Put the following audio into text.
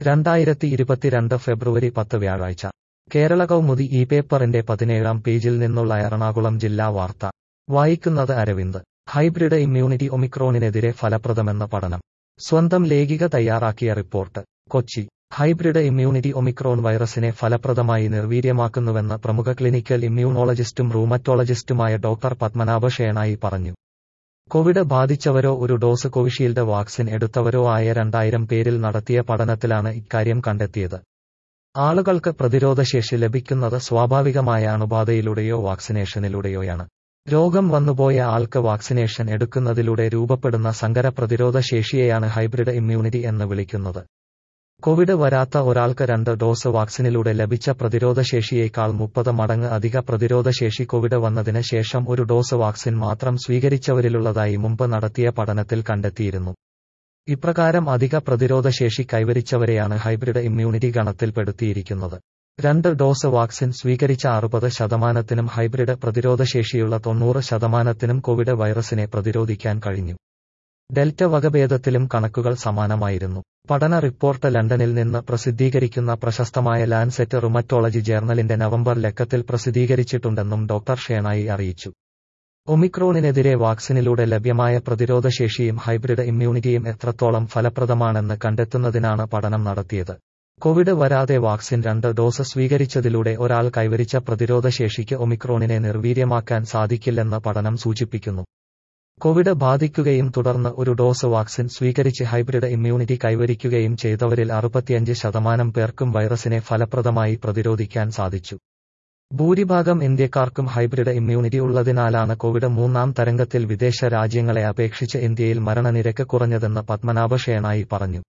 രണ്ടായിരത്തി ഇരുപത്തിരണ്ട് ഫെബ്രുവരി പത്ത് വ്യാഴാഴ്ച കേരള കൗമുദി ഈ പേപ്പറിന്റെ പതിനേഴാം പേജിൽ നിന്നുള്ള എറണാകുളം ജില്ലാ വാർത്ത വായിക്കുന്നത് അരവിന്ദ് ഹൈബ്രിഡ് ഇമ്മ്യൂണിറ്റി ഒമിക്രോണിനെതിരെ ഫലപ്രദമെന്ന പഠനം സ്വന്തം ലേഖിക തയ്യാറാക്കിയ report Kochi hybrid immunity Omicron വൈറസിനെ ഫലപ്രദമായി നിർവീര്യമാക്കുന്നുവെന്ന് പ്രമുഖ ക്ലിനിക്കൽ ഇമ്മ്യൂണോളജിസ്റ്റും റൂമറ്റോളജിസ്റ്റുമായ ഡോക്ടർ പത്മനാഭ ഷേണായി പറഞ്ഞു കോവിഡ് ബാധിച്ചവരോ ഒരു ഡോസ് കോവിഷീൽഡ് വാക്സിൻ എടുത്തവരോ ആയ രണ്ടായിരം പേരിൽ നടത്തിയ പഠനത്തിലാണ് ഇക്കാര്യം കണ്ടെത്തിയത് ആളുകൾക്ക് പ്രതിരോധശേഷി ലഭിക്കുന്നത് സ്വാഭാവികമായ അണുബാധയിലൂടെയോ വാക്സിനേഷനിലൂടെയോയാണ് രോഗം വന്നുപോയ ആൾക്ക് വാക്സിനേഷൻ എടുക്കുന്നതിലൂടെ രൂപപ്പെടുന്ന സങ്കര പ്രതിരോധ ശേഷിയെയാണ് ഹൈബ്രിഡ് ഇമ്മ്യൂണിറ്റി എന്ന് വിളിക്കുന്നത് കോവിഡ് വരാത്ത ഒരാൾക്ക് രണ്ട് ഡോസ് വാക്സിനിലൂടെ ലഭിച്ച പ്രതിരോധശേഷിയേക്കാൾ മുപ്പത് മടങ്ങ് അധിക പ്രതിരോധശേഷി കോവിഡ് വന്നതിന് ശേഷം ഒരു ഡോസ് വാക്സിൻ മാത്രം സ്വീകരിച്ചവരിലുള്ളതായി മുമ്പ് നടത്തിയ പഠനത്തിൽ കണ്ടെത്തിയിരുന്നു ഇപ്രകാരം അധിക പ്രതിരോധശേഷി കൈവരിച്ചവരെയാണ് ഹൈബ്രിഡ് ഇമ്മ്യൂണിറ്റി ഗണത്തിൽപ്പെടുത്തിയിരിക്കുന്നത് രണ്ട് ഡോസ് വാക്സിൻ സ്വീകരിച്ച അറുപത് ശതമാനത്തിനും ഹൈബ്രിഡ് പ്രതിരോധശേഷിയുള്ള തൊണ്ണൂറ് ശതമാനത്തിനും കോവിഡ് വൈറസിനെ പ്രതിരോധിക്കാൻ കഴിഞ്ഞു ഡെൽറ്റ വകഭേദത്തിലും കണക്കുകൾ സമാനമായിരുന്നു പഠന റിപ്പോർട്ട് ലണ്ടനിൽ നിന്ന് പ്രസിദ്ധീകരിക്കുന്ന പ്രശസ്തമായ ലാൻസെറ്റ് റുമറ്റോളജി ജേർണലിന്റെ നവംബർ ലക്കത്തിൽ പ്രസിദ്ധീകരിച്ചിട്ടുണ്ടെന്നും ഡോക്ടർ ഷേണായി അറിയിച്ചു ഒമിക്രോണിനെതിരെ വാക്സിനിലൂടെ ലഭ്യമായ പ്രതിരോധശേഷിയും ഹൈബ്രിഡ് ഇമ്മ്യൂണിറ്റിയും എത്രത്തോളം ഫലപ്രദമാണെന്ന് കണ്ടെത്തുന്നതിനാണ് പഠനം നടത്തിയത് കോവിഡ് വരാതെ വാക്സിൻ രണ്ട് ഡോസ് സ്വീകരിച്ചതിലൂടെ ഒരാൾ കൈവരിച്ച പ്രതിരോധശേഷിക്ക് ഒമിക്രോണിനെ നിർവീര്യമാക്കാൻ സാധിക്കില്ലെന്ന് പഠനം സൂചിപ്പിക്കുന്നു കോവിഡ് ബാധിക്കുകയും തുടർന്ന് ഒരു ഡോസ് വാക്സിൻ സ്വീകരിച്ച് ഹൈബ്രിഡ് ഇമ്മ്യൂണിറ്റി കൈവരിക്കുകയും ചെയ്തവരിൽ അറുപത്തിയഞ്ച് ശതമാനം പേർക്കും വൈറസിനെ ഫലപ്രദമായി പ്രതിരോധിക്കാൻ സാധിച്ചു ഭൂരിഭാഗം ഇന്ത്യക്കാർക്കും ഹൈബ്രിഡ് ഇമ്മ്യൂണിറ്റി ഉള്ളതിനാലാണ് കോവിഡ് മൂന്നാം തരംഗത്തിൽ വിദേശ രാജ്യങ്ങളെ അപേക്ഷിച്ച് ഇന്ത്യയിൽ മരണനിരക്ക് കുറഞ്ഞതെന്ന് പത്മനാഭ ഷേണായി പറഞ്ഞു